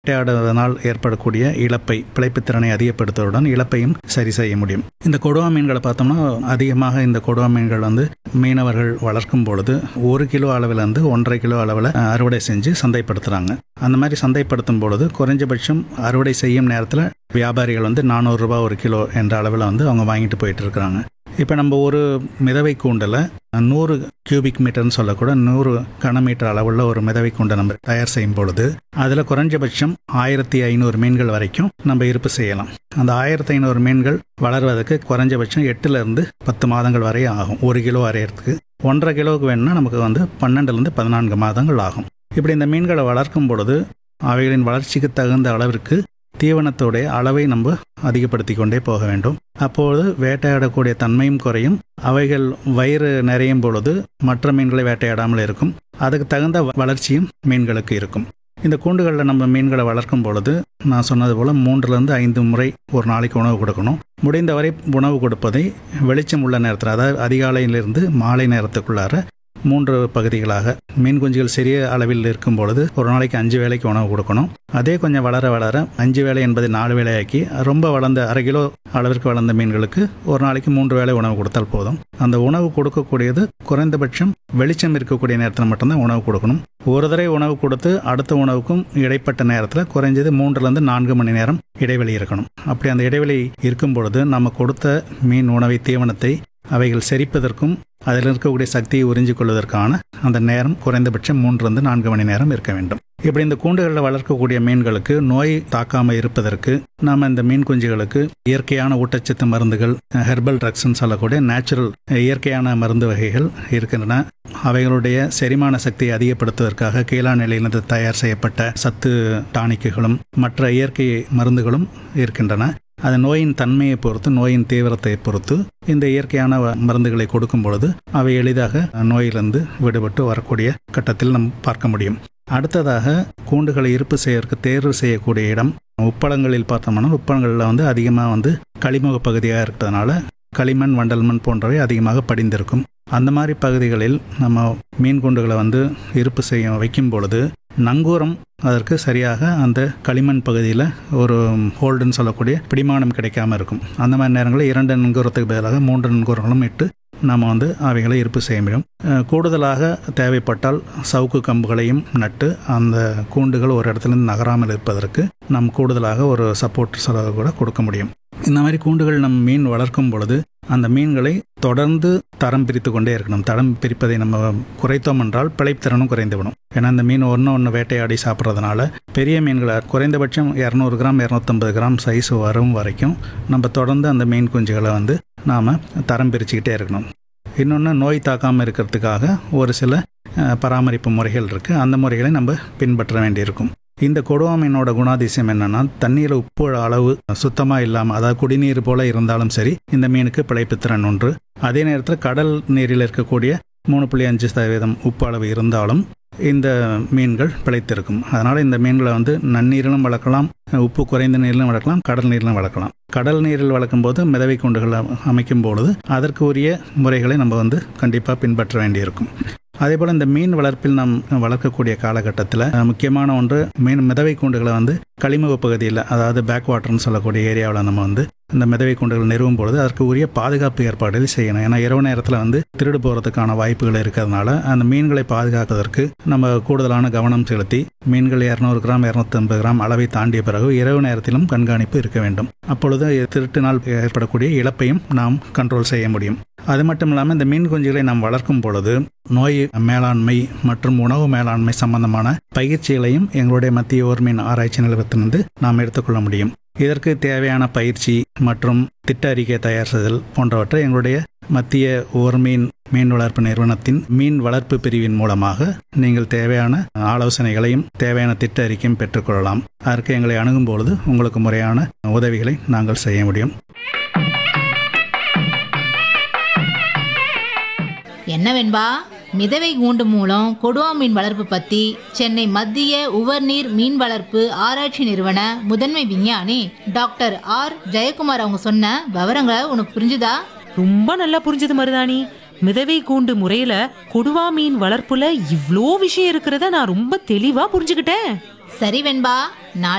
வேட்டையாடுவதனால் ஏற்படக்கூடிய இழப்பை பிழைப்புத் திறனை அதிகப்படுத்துவதுடன் இழப்பையும் சரி செய்ய முடியும் இந்த கொடுவா மீன்களை பார்த்தோம்னா அதிகமாக இந்த கொடுவா மீன்கள் வந்து மீனவர்கள் வளர்க்கும் பொழுது ஒரு கிலோ அளவில் இருந்து ஒன்றரை கிலோ அளவில் அறுவடை செஞ்சு சந்தைப்படுத்துகிறாங்க அந்த மாதிரி சந்தைப்படுத்தும் பொழுது குறைஞ்சபட்சம் அறுவடை செய்யும் நேரத்தில் வியாபாரிகள் வந்து நானூறுரூபா ஒரு கிலோ என்ற அளவில் வந்து அவங்க வாங்கிட்டு போயிட்டு இருக்கிறாங்க இப்போ நம்ம ஒரு மிதவை கூண்டில் நூறு கியூபிக் மீட்டர்னு சொல்லக்கூட நூறு கனமீட்டர் அளவுள்ள ஒரு மிதவை கூண்டை நம்ம தயார் செய்யும் பொழுது அதில் குறைஞ்சபட்சம் ஆயிரத்தி ஐநூறு மீன்கள் வரைக்கும் நம்ம இருப்பு செய்யலாம் அந்த ஆயிரத்தி ஐநூறு மீன்கள் வளர்வதற்கு குறைஞ்சபட்சம் எட்டுலேருந்து பத்து மாதங்கள் வரை ஆகும் ஒரு கிலோ அரையிறதுக்கு ஒன்றரை கிலோவுக்கு வேணும்னா நமக்கு வந்து பன்னெண்டுலேருந்து பதினான்கு மாதங்கள் ஆகும் இப்படி இந்த மீன்களை வளர்க்கும் பொழுது அவைகளின் வளர்ச்சிக்கு தகுந்த அளவிற்கு தீவனத்தோடைய அளவை நம்ம அதிகப்படுத்தி கொண்டே போக வேண்டும் அப்பொழுது வேட்டையாடக்கூடிய தன்மையும் குறையும் அவைகள் வயிறு நிறையும் பொழுது மற்ற மீன்களை வேட்டையாடாமல் இருக்கும் அதுக்கு தகுந்த வ- வளர்ச்சியும் மீன்களுக்கு இருக்கும் இந்த கூண்டுகளில் நம்ம மீன்களை வளர்க்கும் பொழுது நான் சொன்னது போல் மூன்றுலேருந்து ஐந்து முறை ஒரு நாளைக்கு உணவு கொடுக்கணும் முடிந்தவரை உணவு கொடுப்பதை வெளிச்சம் உள்ள நேரத்தில் அதாவது அதிகாலையிலிருந்து மாலை நேரத்துக்குள்ளார மூன்று பகுதிகளாக மீன் குஞ்சுகள் சிறிய அளவில் இருக்கும் பொழுது ஒரு நாளைக்கு அஞ்சு வேளைக்கு உணவு கொடுக்கணும் அதே கொஞ்சம் வளர வளர அஞ்சு வேளை என்பதை நாலு வேளையாக்கி ரொம்ப வளர்ந்த அரை கிலோ அளவிற்கு வளர்ந்த மீன்களுக்கு ஒரு நாளைக்கு மூன்று வேளை உணவு கொடுத்தால் போதும் அந்த உணவு கொடுக்கக்கூடியது குறைந்தபட்சம் வெளிச்சம் இருக்கக்கூடிய நேரத்தில் மட்டும்தான் உணவு கொடுக்கணும் ஒரு தடவை உணவு கொடுத்து அடுத்த உணவுக்கும் இடைப்பட்ட நேரத்தில் குறைஞ்சது மூன்றுலேருந்து நான்கு மணி நேரம் இடைவெளி இருக்கணும் அப்படி அந்த இடைவெளி இருக்கும் பொழுது நம்ம கொடுத்த மீன் உணவை தீவனத்தை அவைகள் செரிப்பதற்கும் அதில் இருக்கக்கூடிய சக்தியை உறிஞ்சிக் கொள்வதற்கான அந்த நேரம் குறைந்தபட்சம் மூன்றிலிருந்து நான்கு மணி நேரம் இருக்க வேண்டும் இப்படி இந்த கூண்டுகளில் வளர்க்கக்கூடிய மீன்களுக்கு நோய் தாக்காமல் இருப்பதற்கு நாம் இந்த மீன் குஞ்சுகளுக்கு இயற்கையான ஊட்டச்சத்து மருந்துகள் ஹெர்பல் ட்ரக்ஸ்ன்னு சொல்லக்கூடிய நேச்சுரல் இயற்கையான மருந்து வகைகள் இருக்கின்றன அவைகளுடைய செரிமான சக்தியை அதிகப்படுத்துவதற்காக கீழா நிலையிலிருந்து தயார் செய்யப்பட்ட சத்து டானிக்குகளும் மற்ற இயற்கை மருந்துகளும் இருக்கின்றன அது நோயின் தன்மையை பொறுத்து நோயின் தீவிரத்தை பொறுத்து இந்த இயற்கையான வ- மருந்துகளை கொடுக்கும் பொழுது அவை எளிதாக நோயிலிருந்து விடுபட்டு வரக்கூடிய கட்டத்தில் நாம் பார்க்க முடியும் அடுத்ததாக கூண்டுகளை இருப்பு செய்வதற்கு தேர்வு செய்யக்கூடிய இடம் உப்பளங்களில் பார்த்தோம்னா உப்பளங்களில் வந்து அதிகமாக வந்து களிமுக பகுதியாக இருக்கிறதுனால களிமண் வண்டல் மண் போன்றவை அதிகமாக படிந்திருக்கும் அந்த மாதிரி பகுதிகளில் நம்ம மீன் கூண்டுகளை வந்து இருப்பு செய்ய வைக்கும் பொழுது நங்கூரம் அதற்கு சரியாக அந்த களிமண் பகுதியில் ஒரு ஹோல்டுன்னு சொல்லக்கூடிய பிடிமானம் கிடைக்காம இருக்கும் அந்த மாதிரி நேரங்களில் இரண்டு நங்கூரத்துக்கு பதிலாக மூன்று நங்கூரங்களும் இட்டு நாம் வந்து அவைகளை இருப்பு செய்ய முடியும் அஹ் கூடுதலாக தேவைப்பட்டால் சவுக்கு கம்புகளையும் நட்டு அந்த கூண்டுகள் ஒரு இடத்துலேருந்து நகராமல் இருப்பதற்கு நாம் கூடுதலாக ஒரு சப்போர்ட் செலவு கூட கொடுக்க முடியும் இந்த மாதிரி கூண்டுகள் நம் மீன் வளர்க்கும் பொழுது அந்த மீன்களை தொடர்ந்து தரம் பிரித்து கொண்டே இருக்கணும் தரம் பிரிப்பதை நம்ம குறைத்தோம் என்றால் பிழைத்திறனும் குறைந்துவிடும் ஏன்னா அந்த மீன் ஒன்று ஒன்று வேட்டையாடி சாப்பிட்றதுனால பெரிய மீன்களை குறைந்தபட்சம் இரநூறு கிராம் இரநூத்தம்பது கிராம் சைஸ் வரும் வரைக்கும் நம்ம தொடர்ந்து அந்த மீன் குஞ்சுகளை வந்து நாம் தரம் பிரிச்சுக்கிட்டே இருக்கணும் இன்னொன்று நோய் தாக்காமல் இருக்கிறதுக்காக ஒரு சில அஹ், பராமரிப்பு முறைகள் இருக்குது அந்த முறைகளை நம்ம பின்பற்ற வேண்டியிருக்கும் இந்த கொடுவா மீனோட குணாதிசயம் என்னன்னா தண்ணீர் உப்பு அளவு சுத்தமாக இல்லாமல் அதாவது குடிநீர் போல இருந்தாலும் சரி இந்த மீனுக்கு பிழைப்புத்திறன் ஒன்று அதே நேரத்தில் கடல் நீரில் இருக்கக்கூடிய மூணு புள்ளி அஞ்சு சதவீதம் உப்பு அளவு இருந்தாலும் இந்த மீன்கள் பிழைத்திருக்கும் அதனால் இந்த மீன்களை வந்து நன்னீரிலும் வளர்க்கலாம் உப்பு குறைந்த நீரிலும் வளர்க்கலாம் கடல் நீரிலும் வளர்க்கலாம் கடல் நீரில் வளர்க்கும் போது மிதவை கூண்டுகள் அமைக்கும் பொழுது அதற்கு உரிய முறைகளை நம்ம வந்து கண்டிப்பாக பின்பற்ற வேண்டியிருக்கும் அதே போல் இந்த மீன் வளர்ப்பில் நாம் வளர்க்கக்கூடிய காலகட்டத்தில் அஹ், முக்கியமான ஒன்று மீன் மிதவை கூண்டுகளை வந்து களிமுக பகுதியில் அதாவது பேக் வாட்டர்னு சொல்லக்கூடிய ஏரியாவில் நம்ம வந்து இந்த மிதவை கூண்டுகள் நிறுவும் பொழுது அதற்கு உரிய பாதுகாப்பு ஏற்பாடுகள் செய்யணும் ஏன்னா இரவு நேரத்தில் வந்து திருடு போகிறதுக்கான வாய்ப்புகள் இருக்கிறதுனால அந்த மீன்களை பாதுகாப்பதற்கு நம்ம கூடுதலான கவனம் செலுத்தி மீன்கள் இரநூறு கிராம் இரநூத்தம்பது கிராம் அளவை தாண்டிய பிறகு இரவு நேரத்திலும் கண்காணிப்பு இருக்க வேண்டும் அப்பொழுது திருட்டினால் ஏற்படக்கூடிய இழப்பையும் நாம் கண்ட்ரோல் செய்ய முடியும் அது மட்டும் இல்லாமல் இந்த மீன் குஞ்சுகளை நாம் வளர்க்கும் பொழுது நோய் மேலாண்மை மற்றும் உணவு மேலாண்மை சம்பந்தமான பயிற்சிகளையும் எங்களுடைய மத்திய ஓர்மீன் ஆராய்ச்சி நிலையத்திலிருந்து நாம் எடுத்துக்கொள்ள முடியும் இதற்கு தேவையான பயிற்சி மற்றும் திட்ட அறிக்கை தயார் செய்தல் போன்றவற்றை எங்களுடைய மத்திய ஓர்மீன் மீன் வளர்ப்பு நிறுவனத்தின் மீன் வளர்ப்பு பிரிவின் மூலமாக நீங்கள் தேவையான ஆலோசனைகளையும் தேவையான திட்ட அறிக்கையும் பெற்றுக்கொள்ளலாம் அதற்கு எங்களை அணுகும் பொழுது உங்களுக்கு முறையான உதவிகளை நாங்கள் செய்ய முடியும் என்ன வெண்பா மிதவை கூண்டு மூலம் கொடுவா மீன் வளர்ப்பு பத்தி சென்னை மத்திய உவர்நீர் மீன் வளர்ப்பு ஆராய்ச்சி நிறுவன முதன்மை விஞ்ஞானி டாக்டர் ஆர் ஜெயக்குமார் அவங்க சொன்ன விவரங்களை உனக்கு புரிஞ்சுதா ரொம்ப நல்லா புரிஞ்சது மருதாணி மிதவை கூண்டு முறையில கொடுவா மீன் வளர்ப்புல இவ்ளோ விஷயம் இருக்கிறத நான் ரொம்ப தெளிவா புரிஞ்சுக்கிட்டேன் சரி வெண்பா நாளை